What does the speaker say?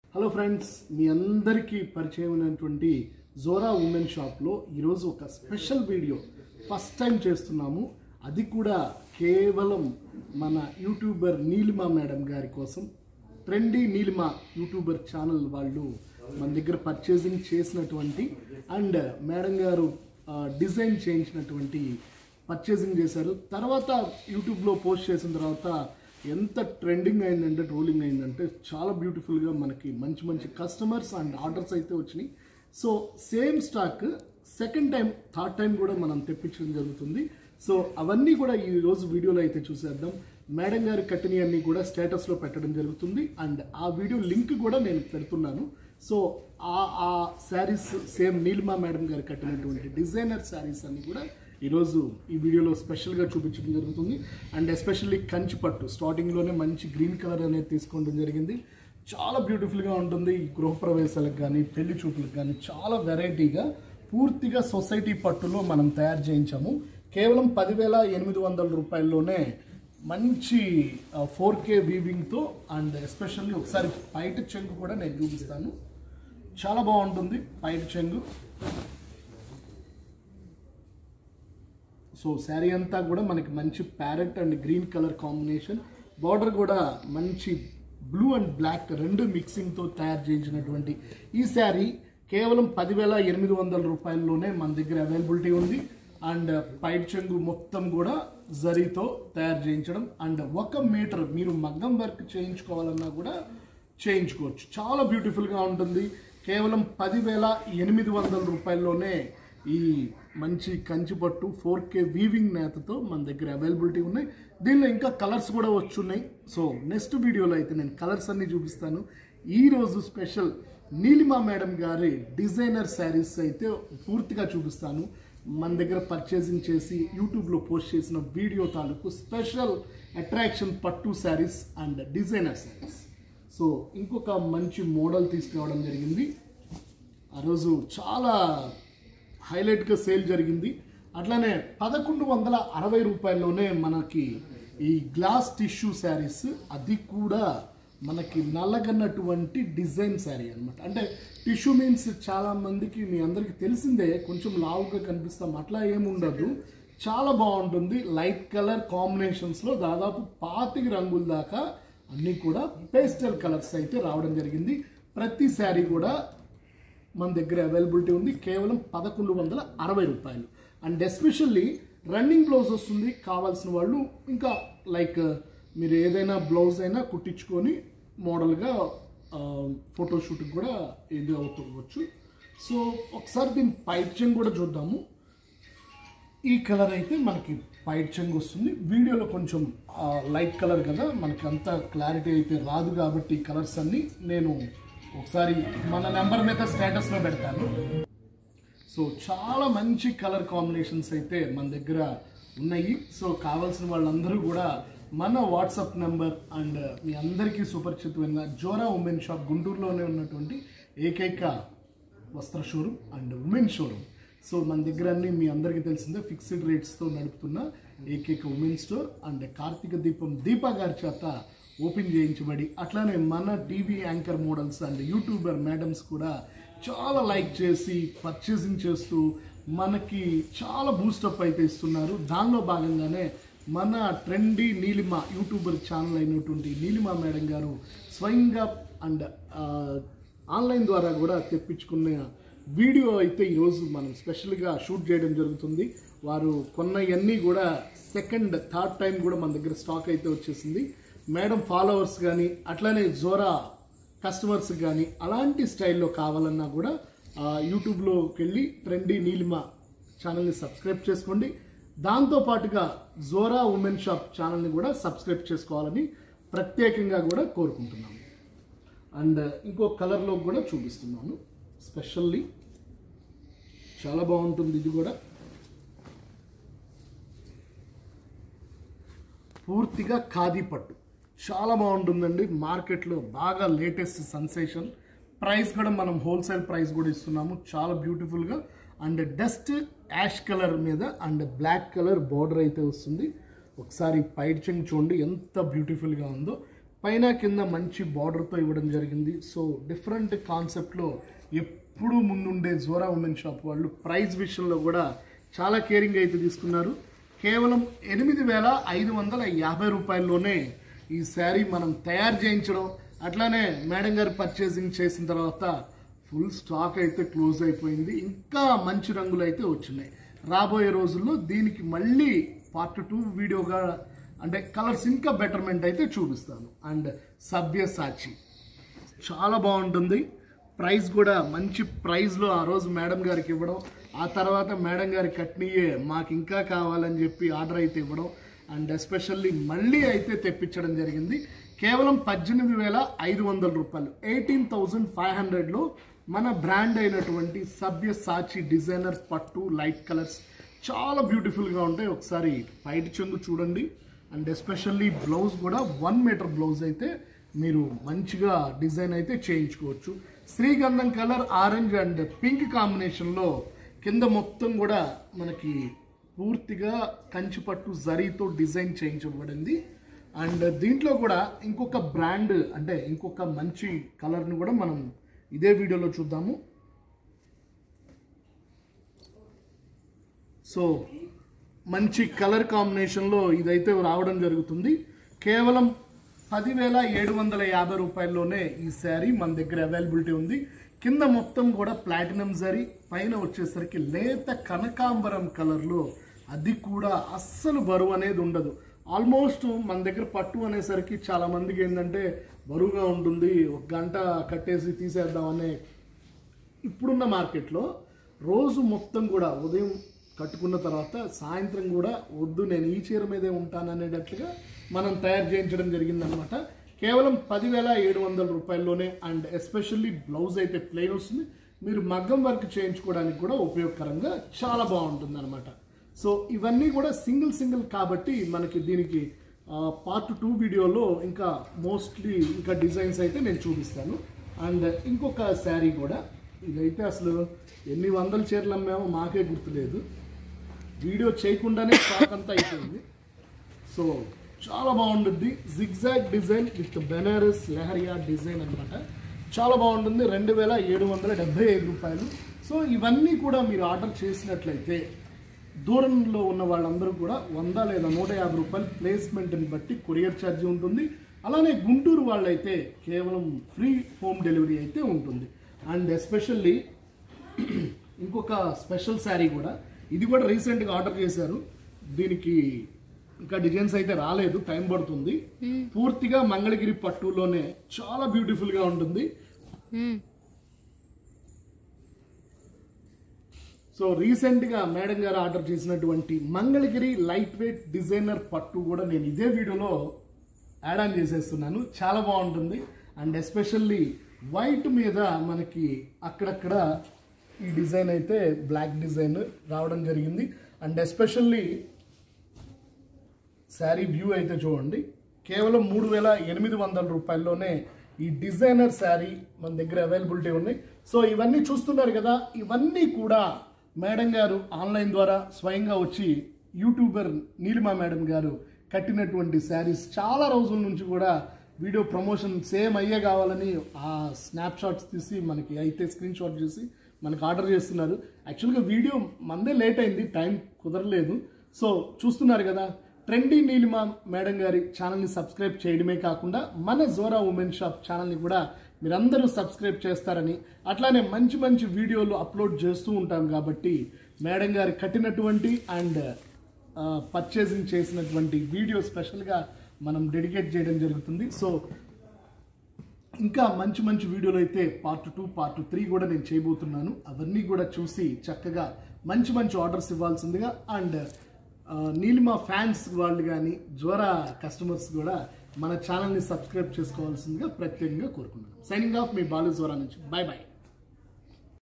hello friends మీ అందరికీ పరిచయమైనటువంటి Zora women షాప్లో ఈరోజు ఒక స్పెషల్ వీడియో ఫస్ట్ టైం చేస్తున్నాము అది కూడా కేవలం మన యూట్యూబర్ నీలిమా మేడం గారి కోసం ట్రెండీ నీలిమా యూట్యూబర్ ఛానల్ వాళ్ళు మన దగ్గర పర్చేసింగ్ చేసినటువంటి అండ్ మేడం గారు ఆ, డిజైన్ చేయించినటువంటి పర్చేసింగ్ చేశారు తర్వాత యూట్యూబ్లో పోస్ట్ చేసిన తర్వాత ఎంత ట్రెండింగ్ అయిందంటే ట్రోలింగ్ అయిందంటే చాలా బ్యూటిఫుల్గా మనకి మంచి మంచి కస్టమర్స్ అండ్ ఆర్డర్స్ అయితే వచ్చినాయి so same stock second time third time కూడా మనం తెప్పించడం జరుగుతుంది సో అవన్నీ కూడా ఈ రోజు వీడియోలో అయితే చూసేద్దాం మేడం గారి కట్టినవి అన్నీ కూడా స్టేటస్లో పెట్టడం జరుగుతుంది అండ్ ఆ వీడియో లింక్ కూడా నేను పెడుతున్నాను సో ఆ ఆ శారీస్ సేమ్ నీలిమా మేడం గారు కట్టినటువంటి డిజైనర్ శారీస్ అన్ని కూడా ఈరోజు ఈ వీడియోలో స్పెషల్గా చూపించడం జరుగుతుంది అండ్ ఎస్పెషల్లీ కంచి పట్టు స్టార్టింగ్లోనే మంచి గ్రీన్ కలర్ అనేది తీసుకోవడం జరిగింది చాలా బ్యూటిఫుల్గా ఉంటుంది ఈ గృహప్రవేశాలకు కానీ పెళ్లి చూపులకు కానీ చాలా వెరైటీగా పూర్తిగా సొసైటీ పట్టులో మనం తయారు చేయించాము కేవలం పదివేల ఎనిమిది వందల రూపాయల్లోనే మంచి ఫోర్ కే వీవింగ్తో అండ్ ఎస్పెషల్లీ ఒకసారి పైట చెంగు కూడా నేను చూపిస్తాను చాలా బాగుంటుంది పైట చెంగు సో శారీ అంతా కూడా మనకి మంచి parrot and green colour combination border కూడా మంచి బ్లూ అండ్ బ్లాక్ రెండు మిక్సింగ్తో తయారు చేయించినటువంటి ఈ శారీ కేవలం పదివేల ఎనిమిది వందల రూపాయల్లోనే మన దగ్గర అవైలబిలిటీ ఉంది అండ్ పైట్ చెంగు మొత్తం కూడా జరీతో తయారు చేయించడం అండ్ ఒక మీటర్ మీరు మగ్గం వర్క్ చేయించుకోవాలన్నా కూడా చేయించుకోవచ్చు చాలా బ్యూటిఫుల్గా ఉంటుంది కేవలం పదివేల ఎనిమిది వందల రూపాయల్లోనే ఈ మంచి కంచి పట్టు ఫోర్ కే వీవింగ్ నేతతో మన దగ్గర అవైలబిలిటీ ఉన్నాయి దీనిలో ఇంకా కలర్స్ కూడా వచ్చున్నాయి సో నెక్స్ట్ వీడియోలో అయితే నేను కలర్స్ అన్ని చూపిస్తాను ఈ రోజు స్పెషల్ నీలిమా మేడం గారి డిజైనర్ శారీస్ అయితే పూర్తిగా చూపిస్తాను మన దగ్గర పర్చేసింగ్ చేసి యూట్యూబ్లో పోస్ట్ చేసిన వీడియో తాలూకు స్పెషల్ అట్రాక్షన్ పట్టు saris and designer saris so ఇంకొక మంచి మోడల్ తీసుకురావడం జరిగింది ఆ రోజు చాలా హైలైట్గా సేల్ జరిగింది అట్లానే పదకొండు వందల అరవై రూపాయల్లోనే మనకి ఈ గ్లాస్ టిష్యూ శారీస్ అది కూడా మనకి నల్లగన్నటువంటి డిజైన్ శారీ అన్నమాట అంటే టిష్యూ మీన్స్ చాలా మందికి మీ అందరికీ తెలిసిందే కొంచెం లావుగా కనిపిస్తాం అట్లా ఏముండదు చాలా బాగుంటుంది లైట్ కలర్ కాంబినేషన్స్లో దాదాపు పాతిక రంగుల దాకా అన్నీ కూడా పేస్టల్ కలర్స్ అయితే రావడం జరిగింది ప్రతి శారీ కూడా మన దగ్గర అవైలబిలిటీ ఉంది కేవలం పదకొండు వందల అరవై రూపాయలు అండ్ ఎస్పెషల్లీ రన్నింగ్ బ్లౌజ్ వస్తుంది కావాల్సిన వాళ్ళు ఇంకా లైక్ మీరు ఏదైనా బ్లౌజ్ అయినా కుట్టించుకొని మోడల్గా ఫోటోషూట్కి కూడా ఇది అవుతుండవచ్చు సో ఒకసారి దీని పైట్యం కూడా చూద్దాము ఈ కలర్ అయితే మనకి వైట్ చెంగు వస్తుంది వీడియోలో కొంచెం లైట్ కలర్ కదా మనకి అంత క్లారిటీ అయితే రాదు కాబట్టి ఈ కలర్స్ అన్ని నేను ఒకసారి మన నెంబర్ మీద స్టేటస్లో పెడతాను సో చాలా మంచి కలర్ కాంబినేషన్స్ అయితే మన దగ్గర ఉన్నాయి సో కావాల్సిన వాళ్ళందరూ కూడా మన వాట్సాప్ నెంబర్ అండ్ మీ అందరికీ సుపరిచితమైన జోరా ఉమెన్ షాప్ గుంటూరులోనే ఉన్నటువంటి ఏకైక వస్త్ర showroom and women showroom so మన దగ్గర అన్ని మీ అందరికీ తెలిసిందే ఫిక్స్డ్ రేట్స్తో నడుపుతున్న ఏకైక ఉమెన్ స్టోర్ అండ్ కార్తీక దీపం దీపా గారి చేత ఓపెన్ చేయించబడి అట్లానే మన TV anchor models and YouTuber madams కూడా చాలా లైక్ చేసి పర్చేసింగ్ చేస్తూ మనకి చాలా బూస్టప్ అయితే ఇస్తున్నారు దానిలో భాగంగానే మన ట్రెండీ నీలిమ యూట్యూబర్ ఛానల్ అయినటువంటి నీలిమ మేడం గారు స్వయంగా అండ్ ఆన్లైన్ ద్వారా కూడా తెప్పించుకున్న వీడియో అయితే ఈరోజు మనం స్పెషల్గా షూట్ చేయడం జరుగుతుంది వారు కొన్నవన్నీ కూడా సెకండ్ థర్డ్ టైం కూడా మన దగ్గర స్టాక్ అయితే వచ్చేసింది మేడం ఫాలోవర్స్ కానీ అట్లానే జోరా కస్టమర్స్ కానీ అలాంటి స్టైల్లో కావాలన్నా కూడా ఆ, యూట్యూబ్లోకి వెళ్ళి ట్రెండీ నీలిమ ఛానల్ని సబ్స్క్రైబ్ చేసుకోండి దాంతో పాటుగా జోరా ఉమెన్ షాప్ ఛానల్ని కూడా సబ్స్క్రైబ్ చేసుకోవాలని ప్రత్యేకంగా కూడా కోరుకుంటున్నాము అండ్ ఇంకో కలర్లో కూడా చూపిస్తున్నాను స్పెషల్లీ చాలా బాగుంటుంది ఇది కూడా పూర్తిగా ఖాదీ పట్టు చాలా బాగుంటుందండి మార్కెట్లో బాగా లేటెస్ట్ సెన్సేషన్ ప్రైస్ కూడా మనం హోల్సేల్ ప్రైస్ కూడా ఇస్తున్నాము చాలా బ్యూటిఫుల్గా అండ్ డస్ట్ యాష్ కలర్ మీద అండ్ బ్లాక్ కలర్ బార్డర్ అయితే వస్తుంది ఒకసారి పైట్ చెంగ్ చూడండి ఎంత బ్యూటిఫుల్గా ఉందో పైన కింద మంచి బార్డర్తో ఇవ్వడం జరిగింది సో డిఫరెంట్ కాన్సెప్ట్లో ఎప్పుడూ ముందుండే జోరా ఉమెన్ షాప్ వాళ్ళు ప్రైస్ విషయంలో కూడా చాలా కేరింగ్ అయితే తీసుకున్నారు కేవలం ఎనిమిది వేల ఐదు వందల యాభై రూపాయల్లోనే ఈ శారీ మనం తయారు చేయించడం అట్లానే మేడం గారు పర్చేసింగ్ చేసిన తర్వాత ఫుల్ స్టాక్ అయితే క్లోజ్ అయిపోయింది ఇంకా మంచి రంగులు అయితే వచ్చినాయి రాబోయే రోజుల్లో దీనికి మళ్ళీ పార్ట్ టూ వీడియోగా అంటే కలర్స్ ఇంకా బెటర్మెంట్ అయితే చూపిస్తాను అండ్ సభ్య సాచి చాలా బాగుంటుంది ప్రైస్ కూడా మంచి ప్రైస్లో ఆ రోజు మేడం గారికి ఇవ్వడం ఆ తర్వాత మేడం గారి కట్నీయే మాకు ఇంకా కావాలని చెప్పి ఆర్డర్ అయితే ఇవ్వడం అండ్ ఎస్పెషల్లీ మళ్ళీ అయితే తెప్పించడం జరిగింది కేవలం పద్దెనిమిది వేల ఐదు వందల రూపాయలు ఎయిటీన్ థౌజండ్ ఫైవ్ హండ్రెడ్లో మన బ్రాండ్ అయినటువంటి సభ్య సాచి డిజైనర్ పట్టు లైట్ కలర్స్ చాలా బ్యూటిఫుల్గా ఉంటాయి ఒకసారి బయట చెంగు చూడండి అండ్ ఎస్పెషల్లీ బ్లౌజ్ కూడా వన్ మీటర్ బ్లౌజ్ అయితే మీరు మంచిగా డిజైన్ అయితే చేయించుకోవచ్చు శ్రీగంధం కలర్ ఆరెంజ్ అండ్ పింక్ కాంబినేషన్లో కింద మొత్తం కూడా మనకి పూర్తిగా కంచిపట్టు జరీతో డిజైన్ చేయించబడింది అండ్ దీంట్లో కూడా ఇంకొక బ్రాండ్ అంటే ఇంకొక మంచి కలర్ని కూడా మనం ఇదే వీడియోలో చూద్దాము సో మంచి కలర్ కాంబినేషన్లో ఇదైతే రావడం జరుగుతుంది కేవలం పదివేల ఏడు వందల యాభై రూపాయల్లోనే ఈ శారీ మన దగ్గర అవైలబిలిటీ ఉంది కింద మొత్తం కూడా ప్లాటినం జరీ పైన వచ్చేసరికి లేత కనకాంబరం కలర్లో అది కూడా అస్సలు బరువు అనేది ఉండదు ఆల్మోస్ట్ మన దగ్గర పట్టు అనేసరికి చాలా మందికి ఏంటంటే బరువుగా ఉంటుంది ఒక గంట కట్టేసి తీసేద్దామనే ఇప్పుడున్న మార్కెట్లో రోజు మొత్తం కూడా ఉదయం కట్టుకున్న తర్వాత సాయంత్రం కూడా వద్దు నేను ఈ చీర మీదే ఉంటాను అనేటట్లుగా మనం తయారు చేయించడం జరిగిందనమాట కేవలం పదివేల ఏడు వందల రూపాయల్లోనే అండ్ ఎస్పెషల్లీ బ్లౌజ్ అయితే ప్లెయిన్ వస్తుంది మీరు మగ్గం వర్క్ చేయించుకోవడానికి కూడా ఉపయోగకరంగా చాలా బాగుంటుంది అనమాట సో ఇవన్నీ కూడా సింగిల్ సింగిల్ కాబట్టి మనకి దీనికి పార్ట్ టూ వీడియోలో ఇంకా మోస్ట్లీ ఇంకా డిజైన్స్ అయితే నేను చూపిస్తాను అండ్ ఇంకొక శారీ కూడా ఇదైతే అసలు ఎన్ని వందల చీరలు అమ్మామో మాకే గుర్తులేదు వీడియో చేయకుండానే స్టాక్ అంతా అయిపోయింది సో చాలా బాగుంటుంది zigzag design with Banaras leheriya design అన్నమాట చాలా బాగుంటుంది రెండు వేల ఏడు వందల డెబ్బై ఐదు రూపాయలు సో ఇవన్నీ కూడా మీరు ఆర్డర్ చేసినట్లయితే దూరంలో ఉన్న వాళ్ళందరూ కూడా వంద లేదా నూట యాభై రూపాయలు ప్లేస్మెంట్ని బట్టి కొరియర్ ఛార్జీ ఉంటుంది అలానే గుంటూరు వాళ్ళైతే కేవలం ఫ్రీ హోమ్ డెలివరీ అయితే ఉంటుంది అండ్ ఎస్పెషల్లీ ఇంకొక స్పెషల్ శారీ కూడా ఇది కూడా రీసెంట్గా ఆర్డర్ చేశారు దీనికి ఇంకా డిజైన్స్ అయితే రాలేదు టైం పడుతుంది పూర్తిగా మంగళగిరి పట్టులోనే చాలా బ్యూటిఫుల్గా ఉంటుంది సో రీసెంట్గా మేడం గారు ఆర్డర్ చేసినటువంటి మంగళగిరి లైట్ వెయిట్ డిజైనర్ పట్టు కూడా నేను ఇదే వీడియోలో యాడ్ ఆన్ చేసేస్తున్నాను చాలా బాగుంటుంది అండ్ ఎస్పెషల్లీ వైట్ మీద మనకి అక్కడక్కడ ఈ డిజైన్ అయితే బ్లాక్ డిజైన్ రావడం జరిగింది అండ్ ఎస్పెషల్లీ శారీ వ్యూ అయితే చూడండి కేవలం మూడు వేల ఎనిమిది వందల రూపాయల్లోనే ఈ డిజైనర్ శారీ మన దగ్గర అవైలబిలిటీ ఉన్నాయి సో ఇవన్నీ చూస్తున్నారు కదా ఇవన్నీ కూడా మేడం గారు ఆన్లైన్ ద్వారా స్వయంగా వచ్చి యూట్యూబర్ నీలిమా మేడం గారు కట్టినటువంటి శారీస్ చాలా రోజుల నుంచి కూడా వీడియో ప్రమోషన్ సేమ్ అయ్యే కావాలని ఆ స్నాప్ షాట్స్ తీసి మనకి అయితే స్క్రీన్ షాట్ చేసి మనకి ఆర్డర్ చేస్తున్నారు యాక్చువల్గా వీడియో మందే లేట్ అయింది టైం కుదరలేదు సో చూస్తున్నారు కదా ట్రెండీ నీలిమా మేడం గారి ఛానల్ని సబ్స్క్రైబ్ చేయడమే కాకుండా మన జోరా ఉమెన్ షాప్ ఛానల్ని కూడా మీరందరూ సబ్స్క్రైబ్ చేస్తారని అట్లానే మంచి మంచి వీడియోలు అప్లోడ్ చేస్తూ ఉంటాం కాబట్టి మేడం గారు కట్టినటువంటి అండ్ పర్చేసింగ్ చేసినటువంటి వీడియో స్పెషల్గా మనం డెడికేట్ చేయడం జరుగుతుంది సో ఇంకా మంచి మంచి వీడియోలు అయితే పార్ట్ టూ పార్ట్ త్రీ కూడా నేను చేయబోతున్నాను అవన్నీ కూడా చూసి చక్కగా మంచి మంచి ఆర్డర్స్ ఇవ్వాల్సిందిగా అండ్ నీలిమా ఫ్యాన్స్ వాళ్ళు కానీ జ్వరా కస్టమర్స్ కూడా మన ఛానల్ని సబ్స్క్రైబ్ చేసుకోవాల్సిందిగా ప్రత్యేకంగా కోరుకుంటున్నాను సైనింగ్ ఆఫ్ మీ బాలు జ్వరా నుంచి బాయ్ బాయ్